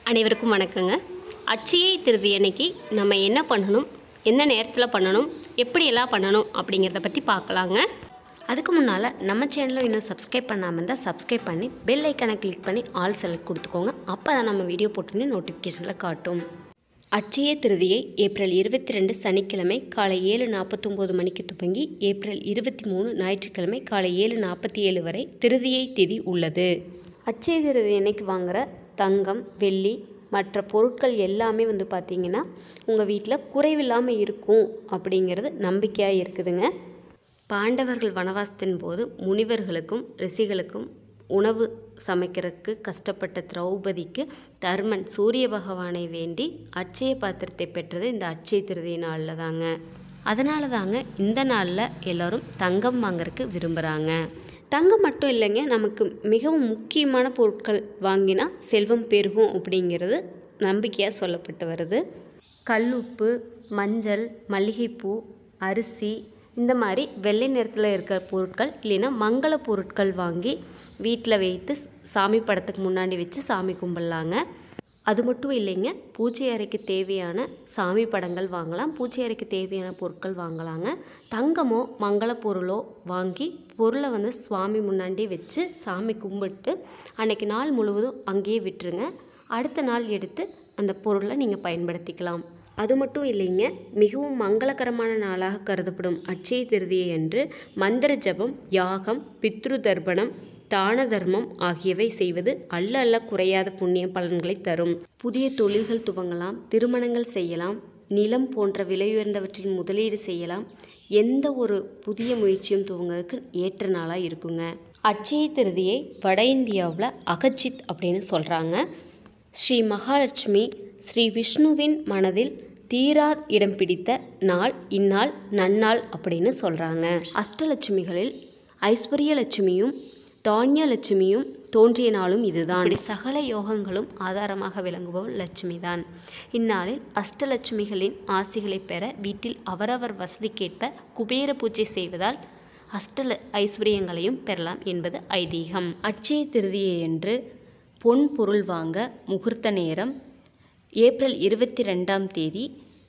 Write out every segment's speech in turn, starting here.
அனைவருக்கும் வணக்கங்க அச்சய திருதி அன்னைக்கு நம்ம என்ன பண்ணணும் எந்த நேரத்தில் பண்ணணும் எப்படியெல்லாம் பண்ணணும் அப்படிங்கிறத பற்றி பார்க்கலாங்க அதுக்கு முன்னால் நம்ம சேனலை இன்னும் சப்ஸ்கிரைப் பண்ணாமல் இருந்தால் சப்ஸ்கிரைப் பண்ணி பெல் ஐக்கனை கிளிக் பண்ணி ஆல் செலக்ட் கொடுத்துக்கோங்க அப்போ தான் நம்ம வீடியோ போட்டுன்னு நோட்டிஃபிகேஷனில் காட்டும் அட்சய திருதியை ஏப்ரல் இருபத்தி ரெண்டு சனிக்கிழமை காலை ஏழு நாற்பத்தொம்போது மணிக்கு துவங்கி ஏப்ரல் இருபத்தி மூணு ஞாயிற்றுக்கிழமை காலை ஏழு நாற்பத்தி ஏழு வரை திருதியை திதி உள்ளது அட்சய திருதி அன்னைக்கு வாங்குகிற தங்கம் வெள்ளி மற்ற பொருட்கள் எல்லாமே வந்து பார்த்திங்கன்னா உங்கள் வீட்டில் குறைவில்லாமல் இருக்கும் அப்படிங்கிறது நம்பிக்கையாக இருக்குதுங்க பாண்டவர்கள் வனவாசத்தின் போது முனிவர்களுக்கும் ரிஷிகளுக்கும் உணவு சமைக்கிறதுக்கு கஷ்டப்பட்ட திரௌபதிக்கு தர்மன் சூரிய பகவானை வேண்டி அட்சய பாத்திரத்தை பெற்றது இந்த அட்சய திருதி நாளில் தாங்க அதனால தாங்க இந்த நாளில் எல்லோரும் தங்கம் வாங்கறதுக்கு விரும்புகிறாங்க தங்கம் மட்டும் இல்லைங்க நமக்கு மிகவும் முக்கியமான பொருட்கள் வாங்கினா செல்வம் பெருகும் அப்படிங்கிறது நம்பிக்கையாக சொல்லப்பட்டு வருது கல்லுப்பு மஞ்சள் மல்லிகைப்பூ அரிசி இந்த மாதிரி வெள்ளை நிறத்தில் இருக்கிற பொருட்கள் இல்லைன்னா மங்கள பொருட்கள் வாங்கி வீட்டில் வைத்து சாமி படத்துக்கு முன்னாடி வச்சு சாமி கும்பிட்லாங்க அது மட்டும் இல்லைங்க பூஜை அறைக்கு தேவையான சாமி படங்கள் வாங்கலாம் பூஜை அறைக்கு தேவையான பொருட்கள் வாங்கலாங்க தங்கமோ மங்கள பொருளோ வாங்கி பொருளை வந்து சுவாமி முன்னாடி வச்சு சாமி கும்பிட்டு அன்னைக்கு நாள் முழுவதும் அங்கேயே விட்டுருங்க அடுத்த நாள் எடுத்து அந்த பொருளை நீங்கள் பயன்படுத்திக்கலாம் அது மட்டும் இல்லைங்க மிகவும் மங்களகரமான நாளாக கருதப்படும் அட்சய திருதியை அன்று மந்திர ஜபம் யாகம் பித்ரு தர்ப்பணம் தான தர்மம் ஆகியவை செய்வது அல்ல அல்ல குறையாத புண்ணிய பலன்களை தரும் புதிய தொழில்கள் துவங்கலாம் திருமணங்கள் செய்யலாம் நிலம் போன்ற விலையுயர்ந்தவற்றில் முதலீடு செய்யலாம் எந்த ஒரு புதிய முயற்சியும் துவங்குறதுக்கு ஏற்ற நாளாக இருக்குங்க அட்சய திருதியை வட இந்தியாவில் அகஜித் அப்படின்னு சொல்கிறாங்க ஸ்ரீ மகாலட்சுமி ஸ்ரீ விஷ்ணுவின் மனதில் தீரா இடம் பிடித்த நாள் இந்நாள் நன்னாள் அப்படின்னு சொல்கிறாங்க அஷ்டலட்சுமிகளில் ஐஸ்வர்யலட்சுமியும் தானியலட்சுமியும் தோன்றிய நாளும் இதுதான் இப்படி சகல யோகங்களும் ஆதாரமாக விளங்குபவள் லட்சுமி தான் இந்நாளில் அஷ்டலட்சுமிகளின் ஆசிகளை பெற வீட்டில் அவரவர் வசதிக்கேற்ப குபேர பூஜை செய்வதால் அஷ்ட ஐஸ்வர்யங்களையும் பெறலாம் என்பது ஐதீகம் அட்சய திருதியன்று பொன் பொருள் வாங்க முகூர்த்த நேரம் ஏப்ரல் இருபத்தி ரெண்டாம் தேதி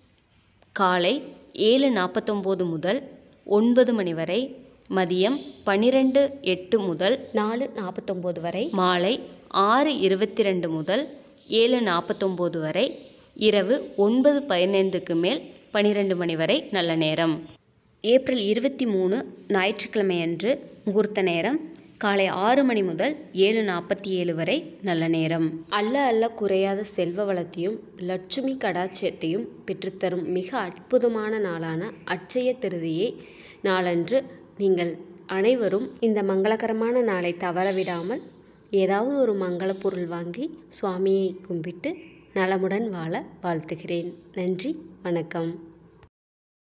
காலை ஏழு நாற்பத்தொம்போது முதல் ஒன்பது மணி வரை மதியம் பன்னிரெண்டு எட்டு முதல் நாலு நாற்பத்தொம்போது வரை மாலை ஆறு இருபத்தி ரெண்டு முதல் ஏழு நாற்பத்தொம்போது வரை இரவு ஒன்பது பதினைந்துக்கு மேல் பன்னிரெண்டு மணி வரை நல்ல நேரம் ஏப்ரல் இருபத்தி மூணு ஞாயிற்றுக்கிழமை அன்று முகூர்த்த நேரம் காலை ஆறு மணி முதல் ஏழு நாற்பத்தி ஏழு வரை நல்ல நேரம் அல்ல அல்ல குறையாத செல்வ வளத்தையும் லட்சுமி கடாட்சியத்தையும் பெற்றுத்தரும் மிக அற்புதமான நாளான அட்சய திருதியை நாளன்று நீங்கள் அனைவரும் இந்த மங்களகரமான நாளை தவறவிடாமல் ஏதாவது ஒரு மங்கள பொருள் வாங்கி சுவாமியை கும்பிட்டு நலமுடன் வாழ வாழ்த்துகிறேன் நன்றி வணக்கம்